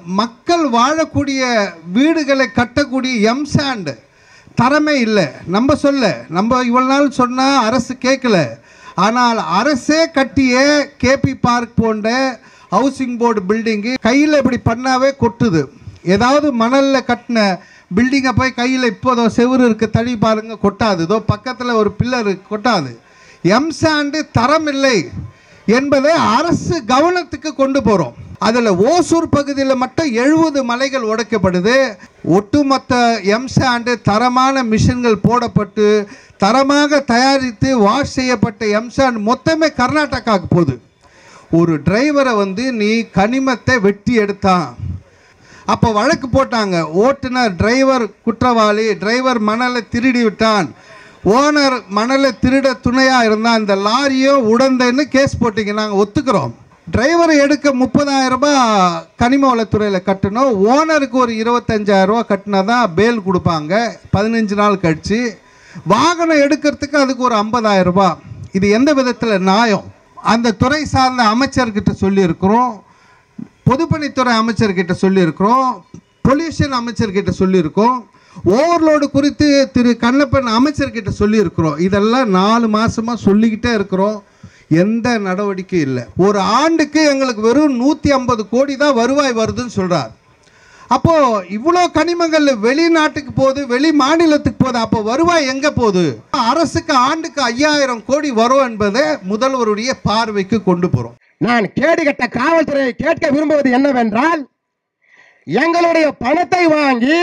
மக்கள் வாழக்கூடிய வீடுகளை கட்டக்கூடிய எம்சாண்ட் தரமே இல்லை நம்ம சொல்ல நம்ம இவ்வளோ நாள் சொன்னால் அரசு கேட்கல ஆனால் அரசே கட்டிய கேபி பார்க் போன்ற ஹவுசிங் போர்டு பில்டிங்கு கையில் இப்படி பண்ணாவே கொட்டுது ஏதாவது மணலில் கட்டின பில்டிங்கை போய் கையில் இப்போதோ செவுரு இருக்கு தள்ளி பாருங்க கொட்டாது இதோ பக்கத்தில் ஒரு பில்லர் கொட்டாது எம்சாண்டு தரம் இல்லை என்பதை அரசு கவனத்துக்கு கொண்டு போகிறோம் அதில் ஓசூர் பகுதியில் மட்டும் எழுபது மலைகள் உடைக்கப்படுது ஒட்டுமொத்த எம்சாண்டு தரமான மிஷின்கள் போடப்பட்டு தரமாக தயாரித்து வாஷ் செய்யப்பட்ட எம்சாண்ட் மொத்தமே கர்நாடகாவுக்கு போகுது ஒரு டிரைவரை வந்து நீ கனிமத்தை வெட்டி எடுத்தான் அப்போ வழக்கு போட்டாங்க ஓட்டுநர் டிரைவர் குற்றவாளி டிரைவர் மணலை திருடி விட்டான் ஓனர் மணலை திருட துணையாக இருந்தான் இந்த லாரியோ உடந்தைன்னு கேஸ் போட்டீங்க நாங்கள் ஒத்துக்கிறோம் டிரைவரை எடுக்க முப்பதாயிரம் ரூபாய் கனிம வளத்துறையில் கட்டணும் ஓனருக்கு ஒரு இருபத்தஞ்சாயிரம் ரூபாய் கட்டினா தான் பேல் கொடுப்பாங்க பதினஞ்சு நாள் கழிச்சு வாகனம் எடுக்கிறதுக்கு அதுக்கு ஒரு ஐம்பதாயிரம் ரூபாய் இது எந்த விதத்தில் நியாயம் அந்த துறை சார்ந்த அமைச்சர்கிட்ட சொல்லியிருக்கிறோம் பொதுப்பணித்துறை அமைச்சர்கிட்ட சொல்லியிருக்கிறோம் பொல்யூஷன் அமைச்சர்கிட்ட சொல்லியிருக்கோம் ஓவர்லோடு குறித்து திரு கண்ணப்பன் அமைச்சர்கிட்ட சொல்லியிருக்கிறோம் இதெல்லாம் நாலு மாசமாக சொல்லிக்கிட்டே இருக்கிறோம் எந்த நடவடிக்கையும் இல்லை ஒரு ஆண்டுக்கு எங்களுக்கு வெறும் நூற்றி ஐம்பது கோடி தான் வருவாய் வருதுன்னு சொல்கிறார் அப்போ இவ்வளோ கனிமங்கள் வெளிநாட்டுக்கு போகுது வெளி மாநிலத்துக்கு போகுது அப்போ வருவாய் எங்கே போகுது அரசுக்கு ஆண்டுக்கு ஐயாயிரம் கோடி வரும் என்பதை முதல்வருடைய பார்வைக்கு கொண்டு போகிறோம் நான் கேடுகட்ட காவல்துறையை கேட்க விரும்புவது என்னவென்றால் எங்களுடைய பணத்தை வாங்கி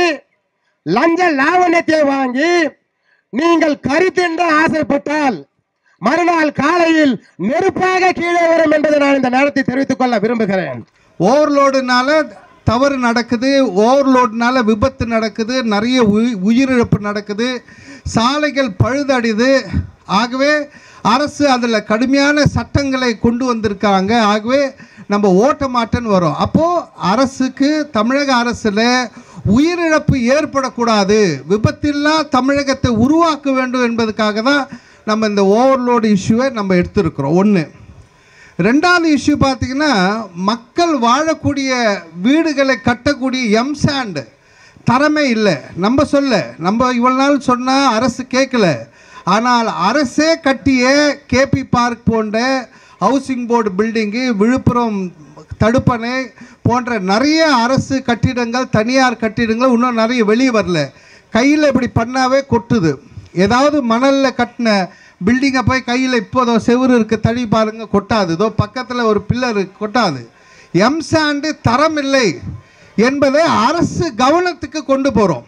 லஞ்ச லாவண்யத்தை வாங்கி நீங்கள் கறி தின்ற ஆசைப்பட்டால் மறுநாள் காலையில் நெருப்பாக கீழே வரும் என்பதை நான் இந்த நேரத்தை தெரிவித்துக் கொள்ள விரும்புகிறேன் ஓவர்லோடுனால தவறு நடக்குது ஓவர்லோடுனால விபத்து நடக்குது நிறைய உயி- உயிரிழப்பு நடக்குது சாலைகள் பழுதடையுது ஆகவே அரசு அதில் கடுமையான சட்டங்களை கொண்டு வந்திருக்காங்க ஆகவே நம்ம ஓட்ட மாட்டேன்னு வரோம் அப்போது அரசுக்கு தமிழக அரசில் உயிரிழப்பு ஏற்படக்கூடாது விபத்தில்லா தமிழகத்தை உருவாக்க வேண்டும் என்பதுக்காக தான் நம்ம இந்த ஓவர்லோடு இஷ்யூவை நம்ம எடுத்திருக்கிறோம் ஒன்று ரெண்டாவது இஷ்யூ பார்த்தீங்கன்னா மக்கள் வாழக்கூடிய வீடுகளை கட்டக்கூடிய எம்சாண்ட் தரமே இல்லை நம்ம சொல்ல நம்ம இவ்வளோ நாள் சொன்னால் அரசு கேட்கல ஆனால் அரசே கட்டிய கேபி பார்க் போன்ற ஹவுசிங் போர்டு பில்டிங்கு விழுப்புரம் தடுப்பணை போன்ற நிறைய அரசு கட்டிடங்கள் தனியார் கட்டிடங்கள் இன்னும் நிறைய வெளியே வரல கையில் இப்படி பண்ணாவே கொட்டுது ஏதாவது மணலில் கட்டின பில்டிங்கை போய் கையில் இப்போதோ செவுரு இருக்கு தள்ளி பாருங்க கொட்டாது இதோ பக்கத்தில் ஒரு பில்லர் கொட்டாது எம்சாண்டு தரம் இல்லை என்பதை அரசு கவனத்துக்கு கொண்டு போகிறோம்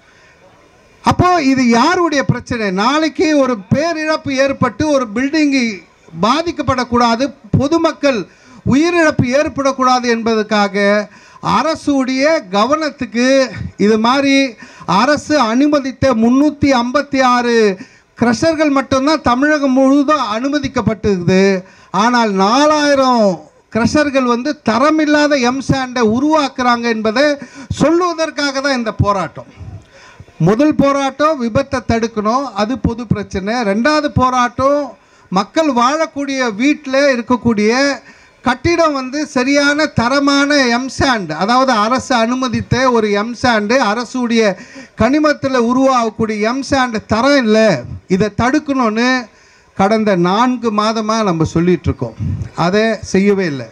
அப்போ இது யாருடைய பிரச்சனை நாளைக்கு ஒரு பேரிழப்பு ஏற்பட்டு ஒரு பில்டிங்கு பாதிக்கப்படக்கூடாது பொதுமக்கள் உயிரிழப்பு ஏற்படக்கூடாது என்பதற்காக அரசுடைய கவனத்துக்கு இது மாதிரி அரசு அனுமதித்த முன்னூற்றி ஐம்பத்தி ஆறு க்ரஷர்கள் மட்டும்தான் தமிழகம் முழுவதும் அனுமதிக்கப்பட்டிருக்குது ஆனால் நாலாயிரம் க்ரஷர்கள் வந்து தரமில்லாத எம்சாண்டை உருவாக்குறாங்க என்பதை சொல்லுவதற்காக தான் இந்த போராட்டம் முதல் போராட்டம் விபத்தை தடுக்கணும் அது பொது பிரச்சனை ரெண்டாவது போராட்டம் மக்கள் வாழக்கூடிய வீட்டில் இருக்கக்கூடிய கட்டிடம் வந்து சரியான தரமான எம்சாண்ட் அதாவது அரசு அனுமதித்த ஒரு எம்சாண்டு அரசுடைய கனிமத்தில் உருவாகக்கூடிய எம்சாண்டு தரம் இல்லை இதை தடுக்கணும்னு கடந்த நான்கு மாதமாக நம்ம சொல்லிட்டு இருக்கோம் அதை செய்யவே இல்லை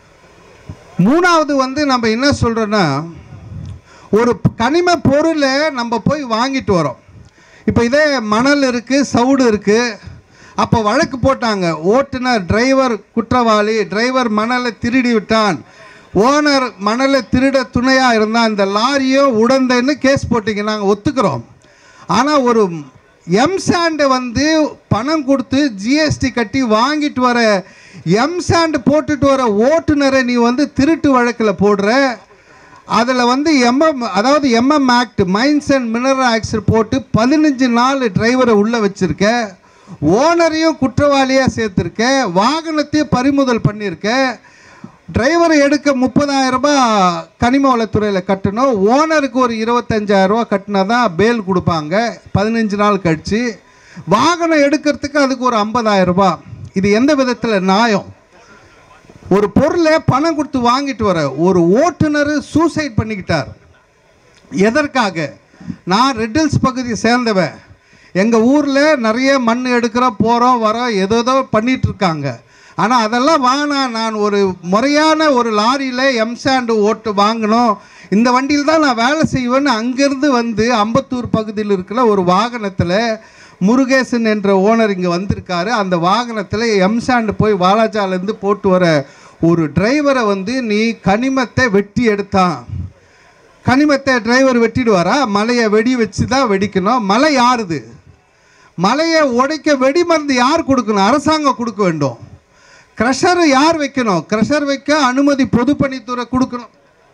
மூணாவது வந்து நம்ம என்ன சொல்கிறோன்னா ஒரு கனிம பொருளை நம்ம போய் வாங்கிட்டு வரோம் இப்போ இதே மணல் இருக்குது சவுடு இருக்குது அப்போ வழக்கு போட்டாங்க ஓட்டுநர் டிரைவர் குற்றவாளி டிரைவர் மணலை திருடி விட்டான் ஓனர் மணலை திருட துணையாக இருந்தான் இந்த லாரியோ உடந்தைன்னு கேஸ் போட்டீங்க நாங்கள் ஒத்துக்கிறோம் ஆனால் ஒரு எம்சாண்டை வந்து பணம் கொடுத்து ஜிஎஸ்டி கட்டி வாங்கிட்டு வர எம்சாண்டு போட்டுட்டு வர ஓட்டுநரை நீ வந்து திருட்டு வழக்கில் போடுற அதில் வந்து எம்எம் அதாவது MM act mines and mineral acts போட்டு பதினஞ்சு நாள் டிரைவரை உள்ளே வச்சுருக்க ஓனரையும் குற்றவாளியாக சேர்த்துருக்க வாகனத்தையும் பறிமுதல் பண்ணியிருக்க டிரைவரை எடுக்க முப்பதாயிரம் ரூபாய் கனிம வளத்துறையில் கட்டணும் ஓனருக்கு ஒரு இருபத்தஞ்சாயிரம் ரூபாய் கட்டினா தான் பேல் கொடுப்பாங்க பதினஞ்சு நாள் கழிச்சு வாகனம் எடுக்கிறதுக்கு அதுக்கு ஒரு ஐம்பதாயிரம் ரூபாய் இது எந்த விதத்தில் நியாயம் ஒரு பொருளை பணம் கொடுத்து வாங்கிட்டு வர ஒரு ஓட்டுநர் சூசைட் பண்ணிக்கிட்டார் எதற்காக நான் ரெட்டில்ஸ் பகுதியை சேர்ந்தவன் எங்கள் ஊரில் நிறைய மண் எடுக்கிறோம் போகிறோம் வரோம் ஏதோ பண்ணிட்டு இருக்காங்க ஆனால் அதெல்லாம் வேணாம் நான் ஒரு முறையான ஒரு லாரியில் எம்சாண்டு ஓட்டு வாங்கணும் இந்த வண்டியில் தான் நான் வேலை செய்வேன்னு அங்கேருந்து வந்து அம்பத்தூர் பகுதியில் இருக்கிற ஒரு வாகனத்தில் முருகேசன் என்ற ஓனர் இங்கே வந்திருக்காரு அந்த வாகனத்தில் எம்சாண்டு போய் வாலாஜாலேருந்து போட்டு வர ஒரு டிரைவரை வந்து நீ கனிமத்தை வெட்டி எடுத்தான் கனிமத்தை டிரைவர் வெட்டிடுவாரா மலையை வெடி வச்சு தான் வெடிக்கணும் மலை யாருது மலையை உடைக்க வெடிமருந்து யார் கொடுக்கணும் அரசாங்கம் கொடுக்க வேண்டும் க்ரஷர் யார் வைக்கணும் க்ரஷர் வைக்க அனுமதி பொதுப்பணித்துறை கொடுக்கணும்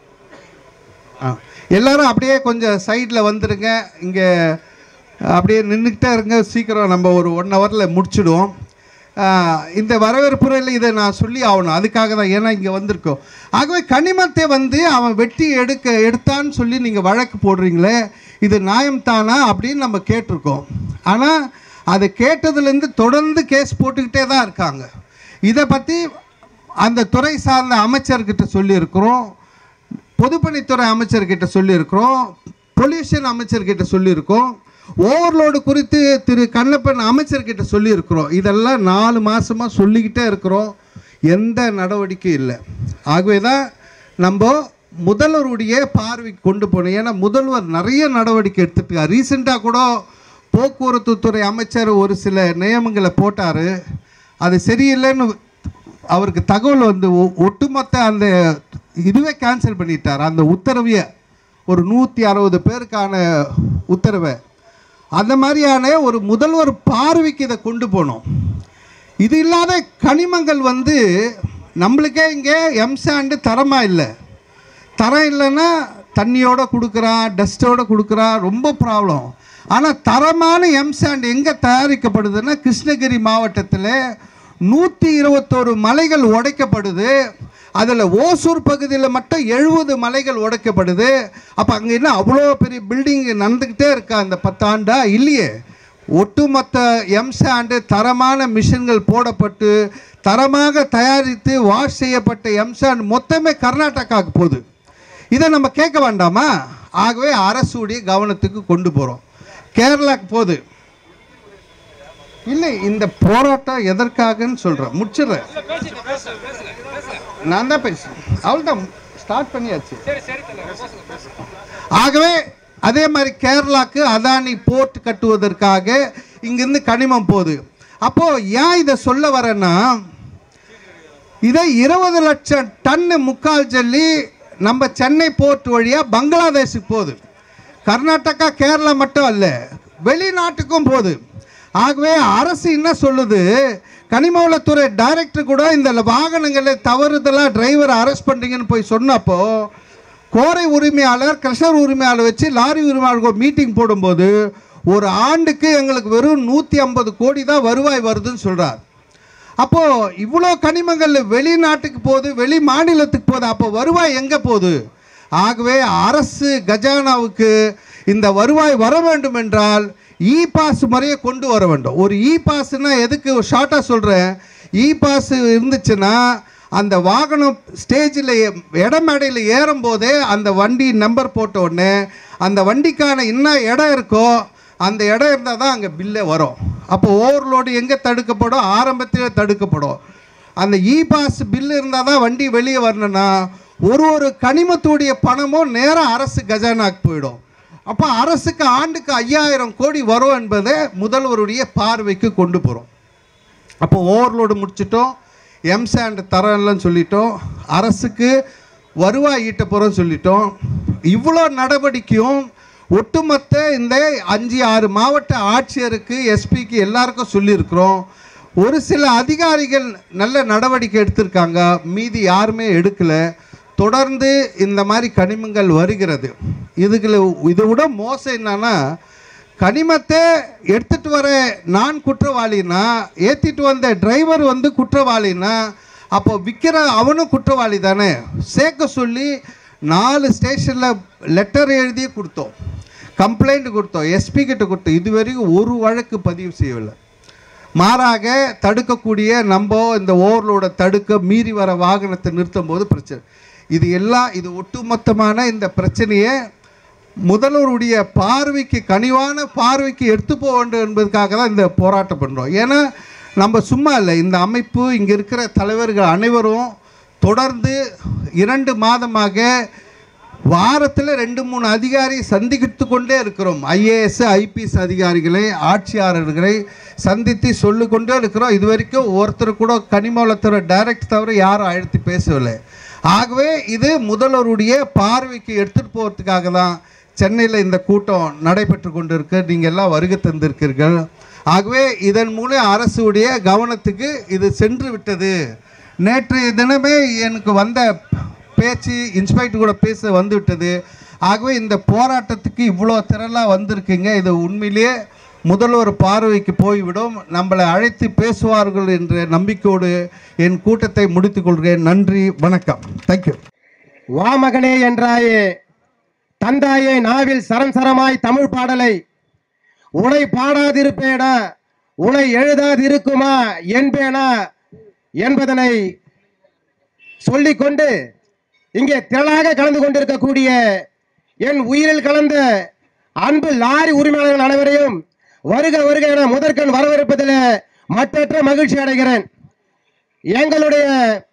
ஆ எல்லாரும் அப்படியே கொஞ்சம் சைடில் வந்துடுங்க இங்கே அப்படியே நின்றுக்கிட்டே இருங்க சீக்கிரம் நம்ம ஒரு ஒன் ஹவரில் முடிச்சிடுவோம் ஆ, இந்த வரவேற்புரையில் இதை நான் சொல்லி ஆகணும் அதுக்காக தான் ஏன்னா இங்கே வந்திருக்கோம் ஆகவே கனிமத்தை வந்து அவன் வெட்டி எடுக்க எடுத்தான்னு சொல்லி நீங்கள் வழக்கு போடுறீங்களே இது நியாயம் தானா அப்படின்னு நம்ம கேட்டிருக்கோம் ஆனால் அதை கேட்டதுலேருந்து தொடர்ந்து கேஸ் போட்டுக்கிட்டே தான் இருக்காங்க இதை பற்றி அந்த துறை சார்ந்த அமைச்சர்கிட்ட சொல்லியிருக்கிறோம் பொதுப்பணித்துறை அமைச்சர்கிட்ட சொல்லியிருக்கிறோம் பொல்யூஷன் அமைச்சர்கிட்ட சொல்லியிருக்கோம் ஓவர்லோடு குறித்து திரு கண்ணப்பன் அமைச்சர்கிட்ட சொல்லியிருக்கிறோம் இதெல்லாம் நாலு மாதமாக சொல்லிக்கிட்டே இருக்கிறோம் எந்த நடவடிக்கையும் இல்லை ஆகவே தான் நம்ம முதல்வருடைய பார்வைக்கு கொண்டு போனோம் ஏன்னா முதல்வர் நிறைய நடவடிக்கை எடுத்துட்டு ரீசெண்டாக கூட போக்குவரத்து துறை அமைச்சர் ஒரு சில நியமங்களை போட்டார் அது சரியில்லைன்னு அவருக்கு தகவல் வந்து ஒ- ஒட்டுமொத்த அந்த இதுவே கேன்சல் பண்ணிட்டார் அந்த உத்தரவையே ஒரு நூற்றி அறுபது பேருக்கான உத்தரவை அந்த மாதிரியான ஒரு முதல்வர் பார்வைக்கு இதை கொண்டு போனோம் இது இல்லாத கனிமங்கள் வந்து நம்மளுக்கே இங்கே எம்சாண்டு தரமாக இல்லை தரம் இல்லைன்னா தண்ணியோட கொடுக்குறான் டஸ்ட்டோட கொடுக்குறான் ரொம்ப ப்ராப்ளம் ஆனால் தரமான எம்சாண்ட் எங்கே தயாரிக்கப்படுதுன்னா கிருஷ்ணகிரி மாவட்டத்தில் நூற்றி இருபத்தோரு மலைகள் உடைக்கப்படுது அதில் ஓசூர் பகுதியில் மட்டும் எழுபது மலைகள் உடைக்கப்படுது அப்போ அங்கே என்ன அவ்வளோ பெரிய பில்டிங் நடந்துக்கிட்டே இருக்கா இந்த பத்தாண்டா இல்லையே ஒட்டுமொத்த எம்சாண்டு தரமான மிஷின்கள் போடப்பட்டு தரமாக தயாரித்து வாஷ் செய்யப்பட்ட எம்சாண்ட் மொத்தமே கர்நாடகாவுக்கு போகுது இதை நம்ம கேட்க வேண்டாமா ஆகவே அரசுடைய கவனத்துக்கு கொண்டு போகிறோம் கேரளாக்கு போகுது இல்லை இந்த போராட்டம் எதற்காகன்னு சொல்கிறேன் முடிச்சிடுறேன் நான் தான் பேசுகிறேன் அவ்வளோதான் ஸ்டார்ட் பண்ணியாச்சு ஆகவே அதே மாதிரி கேரளாக்கு அதானி போர்ட் கட்டுவதற்காக இங்கிருந்து கனிமம் போகுது அப்போ ஏன் இதை சொல்ல வரேன்னா இதை இருபது லட்சம் டன்னு முக்கால் ஜல்லி நம்ம சென்னை போர்ட் வழியாக பங்களாதேஷுக்கு போகுது கர்நாடகா கேரளா மட்டும் அல்ல வெளிநாட்டுக்கும் போகுது ஆகவே அரசு என்ன சொல்லுது கனிமவளத்துறை டைரக்டர் கூட இந்த வாகனங்களை தவறுதலாக டிரைவரை அரெஸ்ட் பண்ணுறீங்கன்னு போய் சொன்னப்போ கோரை உரிமையாளர் கிரஷர் உரிமையாளர் வச்சு லாரி உரிமையாளர் மீட்டிங் போடும்போது ஒரு ஆண்டுக்கு எங்களுக்கு வெறும் நூற்றி ஐம்பது கோடி தான் வருவாய் வருதுன்னு சொல்கிறார் அப்போது இவ்வளோ கனிமங்கள் வெளிநாட்டுக்கு போகுது வெளி மாநிலத்துக்கு போகுது அப்போ வருவாய் எங்கே போகுது ஆகவே அரசு கஜானாவுக்கு இந்த வருவாய் வர வேண்டும் என்றால் இ பாஸ் முறையை கொண்டு வர வேண்டும் ஒரு இ பாஸ்னா எதுக்கு ஷார்ட்டாக சொல்கிறேன் இ பாஸ் இருந்துச்சுன்னா அந்த வாகனம் ஸ்டேஜில் இடமேடையில் ஏறும்போதே அந்த வண்டி நம்பர் போட்ட உடனே அந்த வண்டிக்கான என்ன இடம் இருக்கோ அந்த இடம் இருந்தால் தான் அங்கே பில்லே வரும் அப்போ ஓவர்லோடு எங்கே தடுக்கப்படும் ஆரம்பத்திலே தடுக்கப்படும் அந்த இ பாஸ் பில் இருந்தால் தான் வண்டி வெளியே வரணும்னா ஒரு ஒரு கனிமத்துடைய பணமும் நேராக அரசு கஜானாக்கு போயிடும் அப்போ அரசுக்கு ஆண்டுக்கு ஐயாயிரம் கோடி வரும் என்பதை முதல்வருடைய பார்வைக்கு கொண்டு போகிறோம் அப்போ ஓவர்லோடு முடிச்சிட்டோம் எம்சாண்ட் தரம்லன்னு சொல்லிட்டோம் அரசுக்கு வருவாய் ஈட்ட போகிறோம்னு சொல்லிட்டோம் இவ்வளோ நடவடிக்கையும் ஒட்டுமொத்த இந்த அஞ்சு ஆறு மாவட்ட ஆட்சியருக்கு எஸ்பிக்கு எல்லாருக்கும் சொல்லியிருக்கிறோம் ஒரு சில அதிகாரிகள் நல்ல நடவடிக்கை எடுத்திருக்காங்க மீதி யாருமே எடுக்கலை தொடர்ந்து இந்த மாதிரி கனிமங்கள் வருகிறது இதுக்குள்ள இதை விட மோசம் என்னன்னா கனிமத்தை எடுத்துட்டு வர நான் குற்றவாளினா ஏற்றிட்டு வந்த டிரைவர் வந்து குற்றவாளினா அப்போ விற்கிற அவனும் குற்றவாளி தானே சேர்க்க சொல்லி நாலு ஸ்டேஷனில் லெட்டர் எழுதி கொடுத்தோம் கம்ப்ளைண்ட் கொடுத்தோம் எஸ்பி கிட்ட கொடுத்தோம் இது வரைக்கும் ஒரு வழக்கு பதிவு செய்யவில்லை மாறாக தடுக்கக்கூடிய நம்ம இந்த ஓவர்லோட தடுக்க மீறி வர வாகனத்தை நிறுத்தும் போது பிரச்சனை இது எல்லாம் இது ஒட்டுமொத்தமான இந்த பிரச்சனையை முதல்வருடைய பார்வைக்கு கனிவான பார்வைக்கு எடுத்து போக வேண்டும் என்பதற்காக தான் இந்த போராட்டம் பண்ணுறோம் ஏன்னா நம்ம சும்மா இல்லை இந்த அமைப்பு இங்கே இருக்கிற தலைவர்கள் அனைவரும் தொடர்ந்து இரண்டு மாதமாக வாரத்தில் ரெண்டு மூணு அதிகாரி சந்திக்கிட்டு கொண்டே இருக்கிறோம் ஐஏஎஸ் ஐபிஎஸ் அதிகாரிகளை ஆட்சியாளர்களை சந்தித்து சொல்லிக்கொண்டே இருக்கிறோம் இது வரைக்கும் ஒருத்தர் கூட கனிமூலத்தோட டைரக்ட் தவிர யாரும் அழைத்து பேசவில்லை ஆகவே இது முதல்வருடைய பார்வைக்கு எடுத்துகிட்டு போகிறதுக்காக தான் சென்னையில் இந்த கூட்டம் நடைபெற்று கொண்டிருக்கு நீங்கள் எல்லாம் வருகை தந்திருக்கீர்கள் ஆகவே இதன் மூலம் அரசுடைய கவனத்துக்கு இது சென்று விட்டது நேற்றைய தினமே எனக்கு வந்த பேச்சு இன்ஸ்பெக்டர் கூட பேச வந்து விட்டது ஆகவே இந்த போராட்டத்துக்கு இவ்வளோ திரளாக வந்திருக்கீங்க இது உண்மையிலேயே முதல்வர் பார்வைக்கு போய்விடும் நம்மளை அழைத்து பேசுவார்கள் என்ற நம்பிக்கையோடு என் கூட்டத்தை முடித்துக் கொள்கிறேன் நன்றி வணக்கம் தேங்க்யூ வா மகனே என்றாயே தந்தாயே நாவில் சரம் சரமாய் தமிழ் பாடலை உனை பாடாதிருப்பேனா உனை எழுதாதிருக்குமா என்பேனா என்பதனை சொல்லிக்கொண்டு இங்கே திரளாக கலந்து கொண்டிருக்கக்கூடிய என் உயிரில் கலந்த அன்பு லாரி உரிமையாளர்கள் அனைவரையும் வருக வருக என முதற்கண் வரவேற்பதில் மற்றற்ற மகிழ்ச்சி அடைகிறேன் எங்களுடைய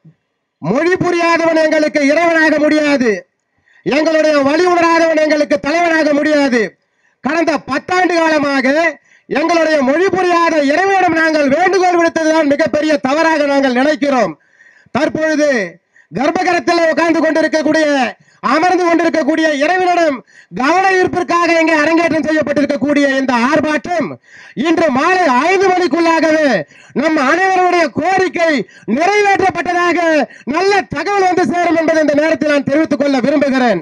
மொழி புரியாதவன் எங்களுக்கு இறைவனாக முடியாது எங்களுடைய வழி உணராதவன் எங்களுக்கு தலைவனாக முடியாது கடந்த பத்தாண்டு காலமாக எங்களுடைய மொழி புரியாத இறைவனிடம் நாங்கள் வேண்டுகோள் விடுத்ததுதான் மிகப்பெரிய தவறாக நாங்கள் நினைக்கிறோம் தற்பொழுது கர்ப்பகரத்தில் உட்கார்ந்து கொண்டிருக்கக்கூடிய அமர்ந்து கொண்டிருக்கக்கூடிய இறைவனிடம் கவன ஈர்ப்பிற்காக இங்கே அரங்கேற்றம் செய்யப்பட்டிருக்கக்கூடிய இந்த ஆர்ப்பாட்டம் இன்று மாலை ஐந்து மணிக்குள்ளாகவே நம் அனைவருடைய கோரிக்கை நிறைவேற்றப்பட்டதாக நல்ல தகவல் வந்து சேரும் என்பதை இந்த நேரத்தில் நான் தெரிவித்துக் கொள்ள விரும்புகிறேன்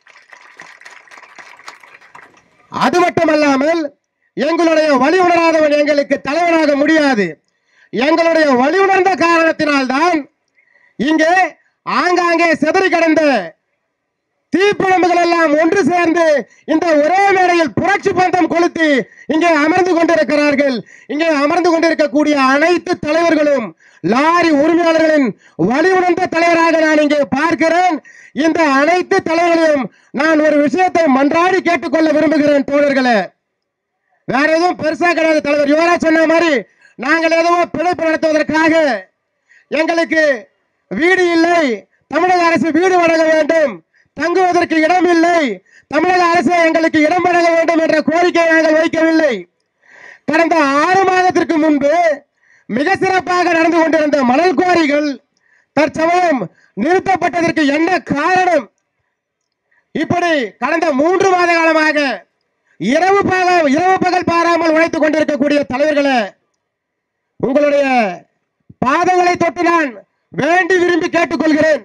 அது மட்டுமல்லாமல் எங்களுடைய வழி உணராதவன் எங்களுக்கு தலைவனாக முடியாது எங்களுடைய வழி உணர்ந்த காரணத்தினால்தான் இங்கே ஆங்காங்கே சிதறி கிடந்த தீப்பிழம்புகள் எல்லாம் ஒன்று சேர்ந்து இந்த ஒரே மேடையில் புரட்சி பந்தம் கொளுத்தி இங்கே அமர்ந்து கொண்டிருக்கிறார்கள் இங்கே அமர்ந்து கொண்டிருக்கக்கூடிய அனைத்து தலைவர்களும் லாரி உரிமையாளர்களின் வழி உணர்ந்த தலைவராக நான் இங்கே பார்க்கிறேன் இந்த அனைத்து தலைவர்களையும் நான் ஒரு விஷயத்தை மன்றாடி கேட்டுக்கொள்ள விரும்புகிறேன் தோழர்களே வேற எதுவும் பெருசா கிடையாது தலைவர் யுவராஜ் சொன்ன மாதிரி நாங்கள் எதுவும் பிழைப்பு நடத்துவதற்காக எங்களுக்கு வீடு இல்லை தமிழக அரசு வீடு வழங்க வேண்டும் தங்குவதற்கு இடம் இல்லை தமிழக அரசு எங்களுக்கு இடம் வழங்க வேண்டும் என்ற கோரிக்கையை நாங்கள் வைக்கவில்லை கடந்த ஆறு மாதத்திற்கு முன்பு மிக சிறப்பாக நடந்து கொண்டிருந்த மணல் குவாரிகள் தற்சமயம் நிறுத்தப்பட்டதற்கு என்ன காரணம் இப்படி கடந்த மூன்று மாத காலமாக இரவு பகல் இரவு பகல் பாராமல் உழைத்துக் கொண்டிருக்கக்கூடிய தலைவர்களே உங்களுடைய பாதங்களை தொட்டு நான் வேண்டி விரும்பி கேட்டுக்கொள்கிறேன்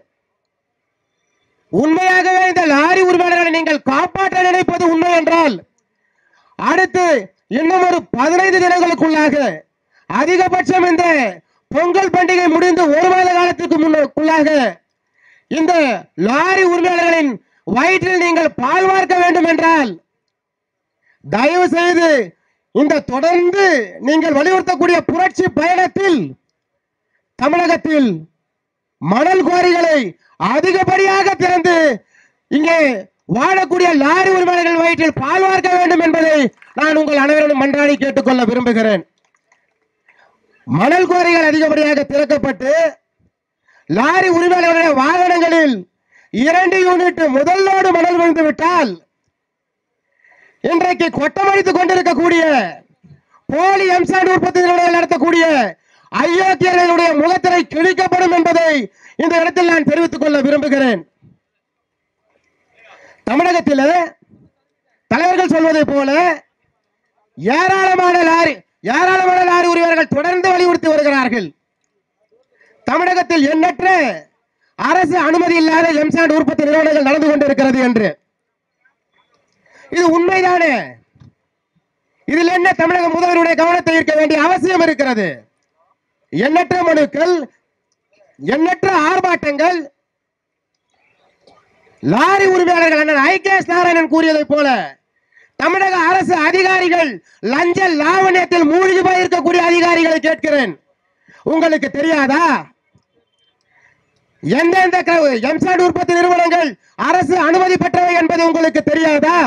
உண்மையாகவே இந்த லாரி உரிமையாளர்களை நீங்கள் காப்பாற்ற நினைப்பது உண்மை என்றால் அடுத்து இன்னும் ஒரு பதினைந்து தினங்களுக்குள்ளாக அதிகபட்சம் இந்த பொங்கல் பண்டிகை முடிந்து ஒரு மாத காலத்துக்கு முன்னுக்குள்ளாக இந்த லாரி உரிமையாளர்களின் வயிற்றில் நீங்கள் பால் வார்க்க வேண்டும் என்றால் தயவு செய்து இந்த தொடர்ந்து நீங்கள் வலியுறுத்தக்கூடிய புரட்சி பயணத்தில் தமிழகத்தில் மணல் குவாரிகளை அதிகப்படியாக திறந்து இங்கே வாழக்கூடிய லாரி உரிமையாளர்கள் வயிற்றில் பால் வார்க்க வேண்டும் என்பதை நான் உங்கள் அனைவரும் மன்றாடி கேட்டுக்கொள்ள விரும்புகிறேன் மணல் குவாரிகள் அதிகப்படியாக திறக்கப்பட்டு லாரி உரிமையாளர்களுடைய வாகனங்களில் இரண்டு யூனிட் முதல் லோடு மணல் விழுந்து விட்டால் இன்றைக்கு கொட்டமடித்துக் கொண்டிருக்கக்கூடிய போலி எம்சாண்ட் உற்பத்தி நிறுவனங்கள் நடத்தக்கூடிய அயோக்கியர்களுடைய முகத்திரை கிழிக்கப்படும் என்பதை இந்த இடத்தில் நான் தெரிவித்துக் கொள்ள விரும்புகிறேன் தமிழகத்தில் தலைவர்கள் சொல்வதை போல ஏராளமான லாரி ஏராளமான லாரி உரிமையாளர்கள் தொடர்ந்து வலியுறுத்தி வருகிறார்கள் தமிழகத்தில் எண்ணற்ற அரசு அனுமதி இல்லாத எம்சாண்ட் உற்பத்தி நிறுவனங்கள் நடந்து கொண்டிருக்கிறது என்று இது உண்மைதானே இதில் என்ன தமிழக முதல்வருடைய கவனத்தை ஈர்க்க வேண்டிய அவசியம் இருக்கிறது எண்ணற்ற மனுக்கள் எண்ணற்ற ஆர்ப்பாட்டங்கள் லாரி உரிமையாளர்கள் அண்ணன் ஐ கே நாராயணன் கூறியதைப் போல தமிழக அரசு அதிகாரிகள் லஞ்ச லாவண்யத்தில் மூழ்கி போயிருக்கக்கூடிய அதிகாரிகளை கேட்கிறேன் உங்களுக்கு தெரியாதா எந்தெந்த க- எம்சாட் உற்பத்தி நிறுவனங்கள் அரசு அனுமதி பெற்றவை என்பது உங்களுக்கு தெரியாதா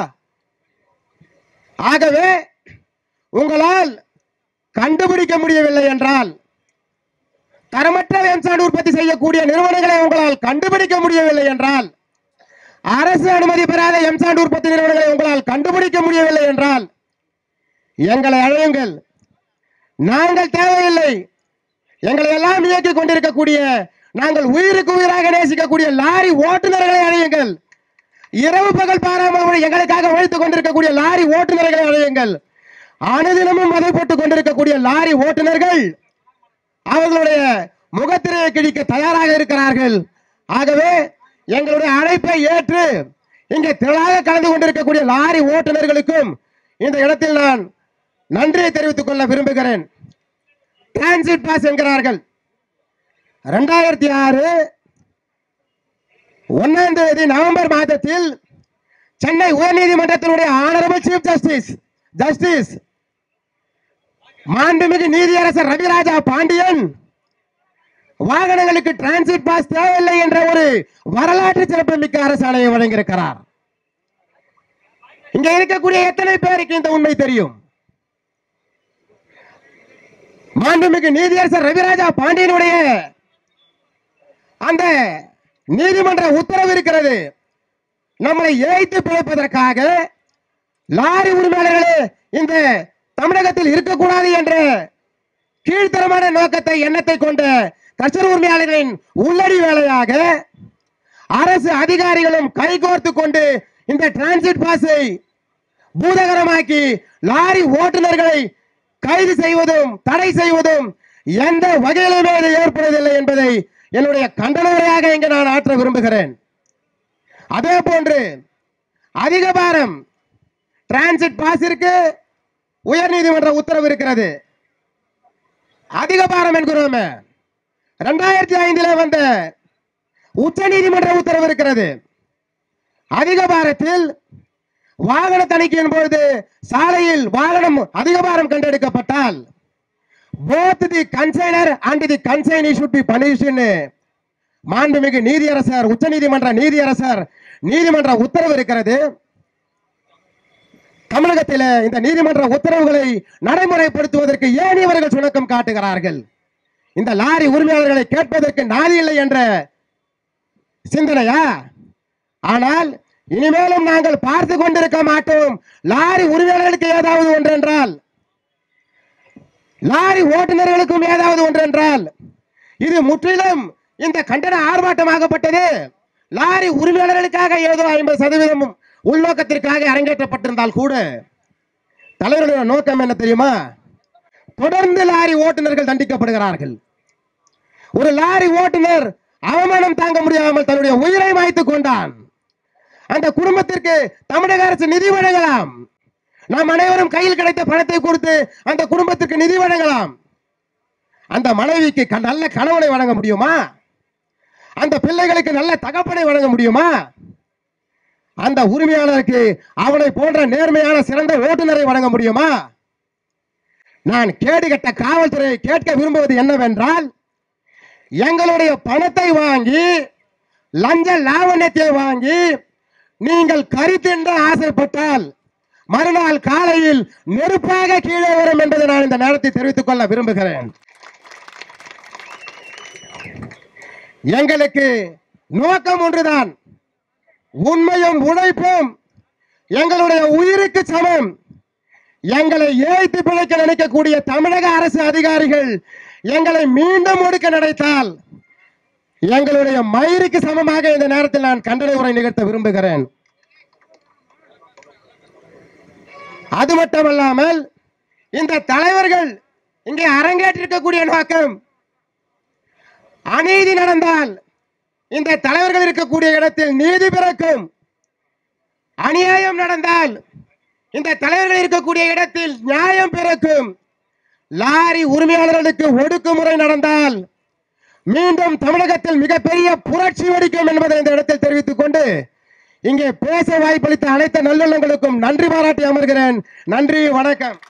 ஆகவே உங்களால் கண்டுபிடிக்க முடியவில்லை என்றால் தரமற்ற எம்சாட் உற்பத்தி செய்யக்கூடிய நிறுவனங்களை உங்களால் கண்டுபிடிக்க முடியவில்லை என்றால் அரசு அனுமதி பெறாத எம்சாண்ட் உற்பத்தி நிறுவனங்களை உங்களால் கண்டுபிடிக்க முடியவில்லை என்றால் எங்களை அழையுங்கள் நாங்கள் தேவையில்லை எங்களை எல்லாம் இயக்கிக் கொண்டிருக்கக்கூடிய நாங்கள் உயிருக்கு உயிராக நேசிக்கக்கூடிய லாரி ஓட்டுநர்களை அழையுங்கள் இரவு பகல் பாராமல் எங்களுக்காக உழைத்துக் கொண்டிருக்கக்கூடிய லாரி ஓட்டுநர்களை அழையுங்கள் அனுதினமும் அதை போட்டுக் கொண்டிருக்கக்கூடிய லாரி ஓட்டுநர்கள் அவர்களுடைய முகத்திரையை கிழிக்க தயாராக இருக்கிறார்கள் ஆகவே எங்களுடைய அழைப்பை ஏற்று இங்கே திரளாக கலந்து கொண்டிருக்கக்கூடிய லாரி ஓட்டுநர்களுக்கும் இந்த இடத்தில் நான் நன்றியை தெரிவித்துக் கொள்ள விரும்புகிறேன் டிரான்சிட் பாஸ் என்கிறார்கள் ரெண்டாயிரத்தி ஆறு ஒன்னாம் தேதி நவம்பர் மாதத்தில் சென்னை உயர்நீதிமன்றத்தினுடைய ஆனரபிள் சீஃப் ஜஸ்டிஸ் ஜஸ்டிஸ் மாண்புமிகு நீதியரசர் ரவிராஜா பாண்டியன் வாகனங்களுக்கு டிரான்சிட் பாஸ் தேவையில்லை என்ற ஒரு வரலாற்று சிறப்புமிக்க அரசாணையை வழங்கியிருக்கிறார் இங்க இருக்கக்கூடிய எத்தனை பேருக்கு இந்த உண்மை தெரியும் மாண்புமிகு நீதியரசர் ரவிராஜா பாண்டியனுடைய அந்த நீதிமன்ற உத்தரவு இருக்கிறது நம்மளை ஏய்த்து பிழைப்பதற்காக லாரி உரிமையாளர்களே இந்த தமிழகத்தில் இருக்கக்கூடாது என்ற கீழ்த்தரமான நோக்கத்தை எண்ணத்தை கொண்ட கச்சர் உரிமையாளர்களின் உள்ளடி வேலையாக அரசு அதிகாரிகளும் கைகோர்த்து கொண்டு இந்த டிரான்சிட் பாஸை பூதகரமாக்கி லாரி ஓட்டுநர்களை கைது செய்வதும் தடை செய்வதும் எந்த வகையிலுமே இது ஏற்படுவதில்லை என்பதை என்னுடைய கண்டன உரையாக இங்கு நான் ஆற்ற விரும்புகிறேன் அதே போன்று அதிக பாரம் டிரான்சிட் பாஸிற்கு உயர்நீதிமன்ற உத்தரவு இருக்கிறது அதிக பாரம் என்கிறோமே ரெண்டாயிரத்தி ஐந்தில் வந்த உச்ச நீதிமன்ற உத்தரவு இருக்கிறது அதிக பாரத்தில் வாகன தணிக்கையின் பொழுது சாலையில் வாகனம் அதிக பாரம் கண்டெடுக்கப்பட்டால் both the consignor and the consignee should be punished மாண்புமிகு நீதியரசர் உச்ச நீதிமன்ற நீதியரசர் நீதிமன்ற உத்தரவு இருக்கிறது தமிழகத்தில் இந்த நீதிமன்ற உத்தரவுகளை நடைமுறைப்படுத்துவதற்கு ஏன் இவர்கள் சுணக்கம் காட்டுகிறார்கள் இந்த லாரி உரிமையாளர்களை கேட்பதற்கு நாதி இல்லை என்ற சிந்தனையா ஆனால் இனிமேலும் நாங்கள் பார்த்து கொண்டிருக்க மாட்டோம் லாரி உரிமையாளர்களுக்கு ஏதாவது ஒன்றென்றால் லாரி ஓட்டுநர்களுக்கும் ஏதாவது ஒன்றென்றால் இது முற்றிலும் இந்த கண்டன ஆர்ப்பாட்டமாகப்பட்டது லாரி உரிமையாளர்களுக்காக ஏதோ ஐம்பது சதவீதம் உள்நோக்கத்திற்காக அரங்கேற்றப்பட்டிருந்தால் கூட தலைவருடைய நோக்கம் என்ன தெரியுமா தொடர்ந்து லாரி ஓட்டுநர்கள் தண்டிக்கப்படுகிறார்கள் ஒரு லாரி ஓட்டுநர் அவமானம் தாங்க முடியாமல் தன்னுடைய உயிரை மாய்த்துக் கொண்டான் அந்த குடும்பத்திற்கு தமிழக அரசு நிதி வழங்கலாம் நாம் அனைவரும் கையில் கிடைத்த பணத்தை கொடுத்து அந்த குடும்பத்திற்கு நிதி வழங்கலாம் அந்த மனைவிக்கு க- நல்ல கணவனை வழங்க முடியுமா அந்த பிள்ளைகளுக்கு நல்ல தகப்பனை வழங்க முடியுமா அந்த உரிமையாளருக்கு அவனை போன்ற நேர்மையான சிறந்த ஓட்டுநரை வழங்க முடியுமா நான் கேடுகட்ட காவல்துறையை கேட்க விரும்புவது என்னவென்றால் எங்களுடைய பணத்தை வாங்கி லஞ்ச லாவண்யத்தை வாங்கி நீங்கள் கறி தின்ற ஆசைப்பட்டால் மறுநாள் காலையில் நெருப்பாக கீழே வரும் என்பதை நான் இந்த நேரத்தில் தெரிவித்துக் கொள்ள விரும்புகிறேன் எங்களுக்கு நோக்கம் ஒன்றுதான் உண்மையும் உழைப்பும் எங்களுடைய உயிருக்கு சமம் எங்களை ஏய்த்து பிழைக்க நினைக்கக்கூடிய தமிழக அரசு அதிகாரிகள் எங்களை மீண்டும் ஒடுக்க நினைத்தால் எங்களுடைய மயிருக்கு சமமாக இந்த நேரத்தில் நான் கண்டன உரை நிகழ்த்த விரும்புகிறேன் அது மட்டுமல்லாமல் இந்த தலைவர்கள் இங்கே அரங்கேற்றிருக்கக்கூடிய நோக்கம் அநீதி நடந்தால் இந்த தலைவர்கள் இருக்கக்கூடிய இடத்தில் நீதி பிறக்கும் அநியாயம் நடந்தால் இந்த தலைவர்கள் இருக்கக்கூடிய இடத்தில் நியாயம் பிறக்கும் லாரி உரிமையாளர்களுக்கு ஒடுக்குமுறை நடந்தால் மீண்டும் தமிழகத்தில் மிகப்பெரிய புரட்சி வெடிக்கும் என்பதை இந்த இடத்தில் தெரிவித்துக் கொண்டு இங்கே பேச வாய்ப்பளித்த அனைத்து நல்லுள்ளங்களுக்கும் நன்றி பாராட்டி அமர்கிறேன் நன்றி வணக்கம்